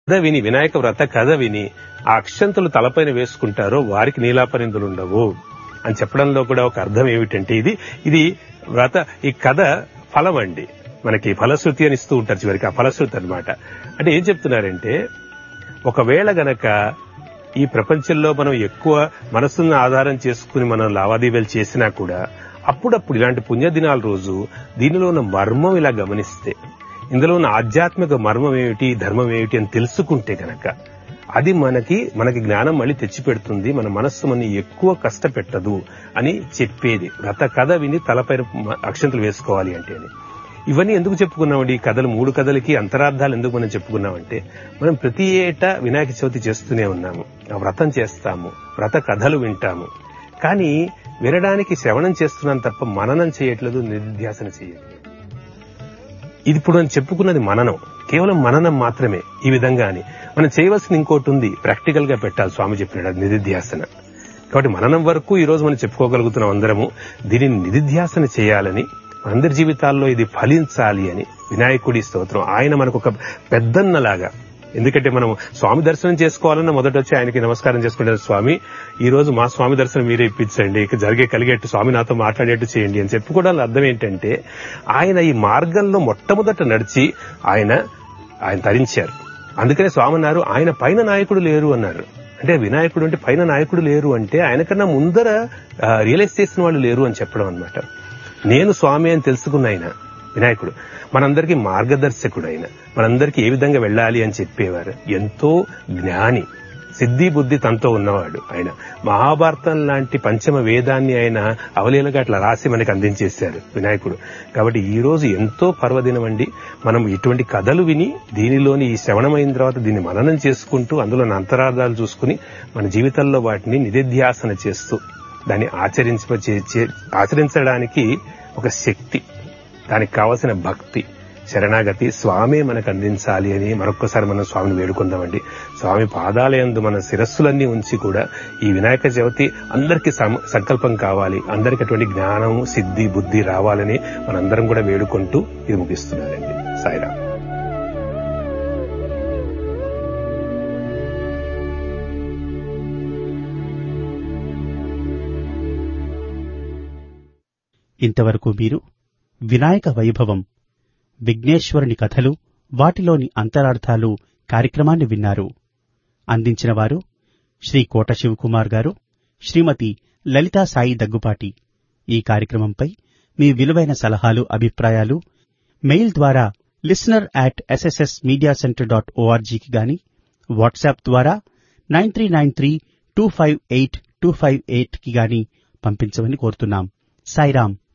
కథ విని వినాయక వ్రత కథ విని ఆ అక్షంతులు తలపైన వేసుకుంటారో వారికి నీలాపరిందులు ఉండవు అని చెప్పడంలో కూడా ఒక అర్థం ఏమిటంటే ఇది ఇది వ్రత ఈ కథ ఫలం అండి మనకి ఫలశ్రుతి అని ఇస్తూ ఉంటారు చివరికి ఆ ఫలశ్రుతి అన్నమాట అంటే ఏం చెప్తున్నారంటే ఒకవేళ గనక ఈ ప్రపంచంలో మనం ఎక్కువ మనసును ఆధారం చేసుకుని మనం లావాదేవీలు చేసినా కూడా అప్పుడప్పుడు ఇలాంటి పుణ్యదినాల రోజు దీనిలో ఉన్న మర్మం ఇలా గమనిస్తే ఇందులో ఉన్న ఆధ్యాత్మిక మర్మం ఏమిటి ధర్మం ఏమిటి అని తెలుసుకుంటే గనక అది మనకి మనకి జ్ఞానం మళ్ళీ తెచ్చిపెడుతుంది మన మనస్సు మన ఎక్కువ కష్టపెట్టదు అని చెప్పేది వ్రత కథ విని తలపైన మ- అక్షంతలు వేసుకోవాలి అంటే అని ఇవన్నీ ఎందుకు చెప్పుకున్నామండి ఈ కథలు మూడు కథలకి అంతరార్థాలు ఎందుకు మనం చెప్పుకున్నామంటే మనం ప్రతి ఏటా వినాయక చవితి చేస్తూనే ఉన్నాము ఆ వ్రతం చేస్తాము వ్రత కథలు వింటాము కానీ వినడానికి శ్రవణం చేస్తున్నాం తప్ప మననం చేయట్లేదు నిధ్యాసన చేయట్లేదు ఇది ఇప్పుడు మనం చెప్పుకున్నది మననం కేవలం మననం మాత్రమే ఈ విధంగా అని మనం చేయవలసిన ఇంకోటి ఉంది ప్రాక్టికల్ గా పెట్టాలి స్వామి చెప్పినాడు అది నిధిధ్యాసన కాబట్టి మననం వరకు ఈ రోజు మనం చెప్పుకోగలుగుతున్నాం అందరము దీనిని నిధిధ్యాసన చేయాలని అందరి జీవితాల్లో ఇది ఫలించాలి అని వినాయకుడి స్తోత్రం ఆయన మనకు ఒక పెద్దన్నలాగా ఎందుకంటే మనం స్వామి దర్శనం చేసుకోవాలన్న మొదట వచ్చి ఆయనకి నమస్కారం చేసుకుంటే స్వామి ఈ రోజు మా స్వామి దర్శనం మీరే ఇప్పించండి ఇక జరిగే కలిగేట్టు స్వామి నాతో మాట్లాడేట్టు చేయండి అని చెప్పుకోవడానికి అర్థం ఏంటంటే ఆయన ఈ మార్గంలో మొట్టమొదట నడిచి ఆయన ఆయన తరించారు అందుకనే స్వామి అన్నారు ఆయన పైన నాయకుడు లేరు అన్నారు అంటే వినాయకుడు అంటే పైన నాయకుడు లేరు అంటే ఆయనకన్నా ముందర ఆ, రియలైజ్ చేసిన వాళ్ళు లేరు అని చెప్పడం అన్నమాట నేను స్వామి అని తెలుసుకున్న ఆయన వినాయకుడు మనందరికీ మార్గదర్శకుడు ఆయన మనందరికీ ఏ విధంగా వెళ్ళాలి అని చెప్పేవారు ఎంతో జ్ఞాని సిద్ధి బుద్ధి తనతో ఉన్నవాడు ఆయన మహాభారతం లాంటి పంచమ వేదాన్ని ఆయన అవలీలగా అట్లా రాసి మనకి అందించేశారు వినాయకుడు కాబట్టి ఈ రోజు ఎంతో పర్వదినం అండి మనం ఇటువంటి కథలు విని దీనిలోని ఈ శ్రవణమైన తర్వాత దీన్ని మననం చేసుకుంటూ అందులోని అంతరార్థాలు చూసుకుని మన జీవితంలో వాటిని నిధిధ్యాసన చేస్తూ దాన్ని ఆచరించ చే- చే- ఆచరించడానికి ఒక శక్తి దానికి కావలసిన భక్తి శరణాగతి స్వామే మనకు అందించాలి అని మరొక్కసారి మనం స్వామిని వేడుకుందామండి స్వామి పాదాలయందు మన శిరస్సులన్నీ ఉంచి కూడా ఈ వినాయక చవితి అందరికీ సమ- సంకల్పం కావాలి అందరికి అటువంటి జ్ఞానం సిద్ధి బుద్ధి రావాలని మనందరం కూడా వేడుకుంటూ ఇది ముగిస్తున్నారండి సాయిరామ్ ఇంతవరకు మీరు వినాయక వైభవం విఘ్నేశ్వరుని కథలు వాటిలోని అంతరార్థాలు కార్యక్రమాన్ని విన్నారు అందించిన వారు శ్రీ కోట శివకుమార్ గారు శ్రీమతి లలితా సాయి దగ్గుపాటి ఈ కార్యక్రమంపై మీ విలువైన సలహాలు అభిప్రాయాలు మెయిల్ ద్వారా listener at SSS media centre dot ఓఆర్జీకి గాని వాట్సాప్ ద్వారా nine three nine three two five eight two five eight కి గాని పంపించమని కోరుతున్నాం సాయిరాం